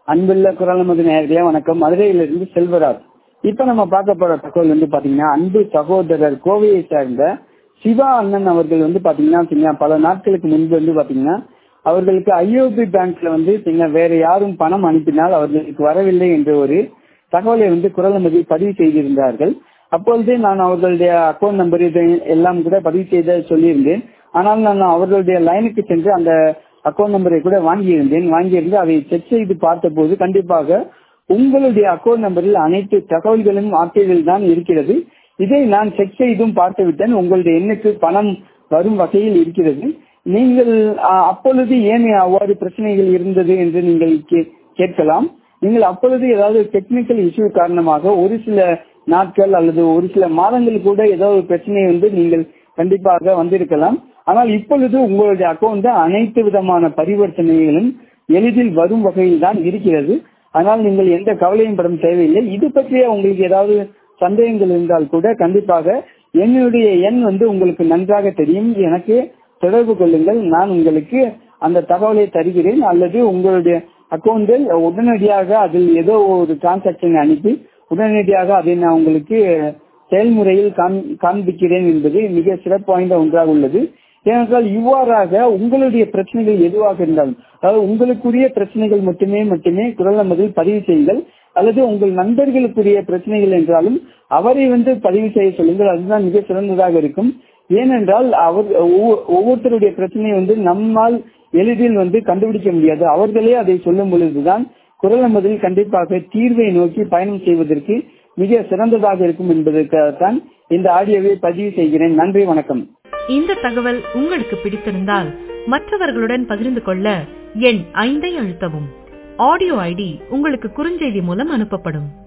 அன்புள்ள குரல் நமது நேரடியா வணக்கம் மதுரையிலிருந்து செல்வராஜ் இப்ப நம்ம பார்க்க போற தகவல் வந்து பாத்தீங்கன்னா அன்பு சகோதரர் கோவையை சேர்ந்த சிவா அண்ணன் அவர்கள் வந்து பாத்தீங்கன்னா சரிங்களா, பல நாட்களுக்கு முன்பு வந்து பாத்தீங்கன்னா அவர்களுக்கு ஐஓபி பேங்க்ல வந்து சரிங்களா, வேற யாரும் பணம் அனுப்பினால் அவர்களுக்கு வரவில்லை என்ற ஒரு தகவலை வந்து குரல் நமதி பதிவு செய்திருந்தார்கள் அப்பொழுதே நான் அவர்களுடைய அக்கௌண்ட் நம்பர் இதை எல்லாம் கூட பதிவு செய்த சொல்லியிருந்தேன் ஆனால் நான் அவர்களுடைய லைனுக்கு சென்று அந்த அக்கௌண்ட் நம்பரை கூட வாங்கியிருந்தேன் வாங்கியிருந்து அதை செக் செய்து பார்த்தபோது கண்டிப்பாக உங்களுடைய அக்கௌண்ட் நம்பரில் அனைத்து தகவல்களும் ஆட்டையில் தான் இருக்கிறது இதை நான் செக் செய்தும் பார்த்து விட்டேன் உங்களுடைய எண்ணுக்கு பணம் வரும் வகையில் இருக்கிறது நீங்கள் அ, அப்பொழுது ஏன் அவ்வாறு பிரச்சனைகள் இருந்தது என்று நீங்கள் கே- கேட்கலாம் நீங்கள் அப்பொழுது ஏதாவது டெக்னிக்கல் இஷ்யூ காரணமாக ஒரு சில நாட்கள் அல்லது ஒரு சில மாதங்கள் கூட ஏதோ ஒரு பிரச்சனை வந்து நீங்கள் கண்டிப்பாக வந்திருக்கலாம் ஆனால் இப்பொழுது உங்களுடைய அக்கௌண்ட் அனைத்து விதமான பரிவர்த்தனைகளும் எளிதில் வரும் வகையில் தான் இருக்கிறது அதனால் நீங்கள் எந்த கவலையும் படும் தேவையில்லை இது பற்றிய உங்களுக்கு ஏதாவது சந்தேகங்கள் இருந்தால் கூட கண்டிப்பாக என்னுடைய எண் வந்து உங்களுக்கு நன்றாக தெரியும் எனக்கு தொடர்பு கொள்ளுங்கள் நான் உங்களுக்கு அந்த தகவலை தருகிறேன் அல்லது உங்களுடைய அக்கௌண்டில் உடனடியாக அதில் ஏதோ ஒரு டிரான்சாக்சன் அனுப்பி உடனடியாக அதை நான் உங்களுக்கு செயல்முறையில் காண்- காண்பிக்கிறேன் என்பது மிக சிறப்பு வாய்ந்த ஒன்றாக உள்ளது ஏனென்றால் இவ்வாறாக உங்களுடைய பிரச்சனைகள் எதுவாக இருந்தாலும் அதாவது உங்களுக்குரிய பிரச்சனைகள் மட்டுமே மட்டுமே குரல் நமதில் பதிவு செய்யுங்கள் அல்லது உங்கள் நண்பர்களுக்குரிய பிரச்சனைகள் என்றாலும் அவரை வந்து பதிவு செய்ய சொல்லுங்கள் அதுதான் மிக சிறந்ததாக இருக்கும் ஏனென்றால் அவர் ஒவ்வொ- ஒவ்வொருத்தருடைய பிரச்சனையை வந்து நம்மால் எளிதில் வந்து கண்டுபிடிக்க முடியாது அவர்களே அதை சொல்லும் பொழுதுதான் குரல் நமதில் கண்டிப்பாக தீர்வை நோக்கி பயணம் செய்வதற்கு மிக சிறந்ததாக இருக்கும் என்பதற்காகத்தான் இந்த ஆடியோவை பதிவு செய்கிறேன் நன்றி வணக்கம் இந்த தகவல் உங்களுக்கு பிடித்திருந்தால் மற்றவர்களுடன் பகிர்ந்து கொள்ள எண் ஐந்தை அழுத்தவும் ஆடியோ ஐடி உங்களுக்கு குறுஞ்செய்தி மூலம் அனுப்பப்படும்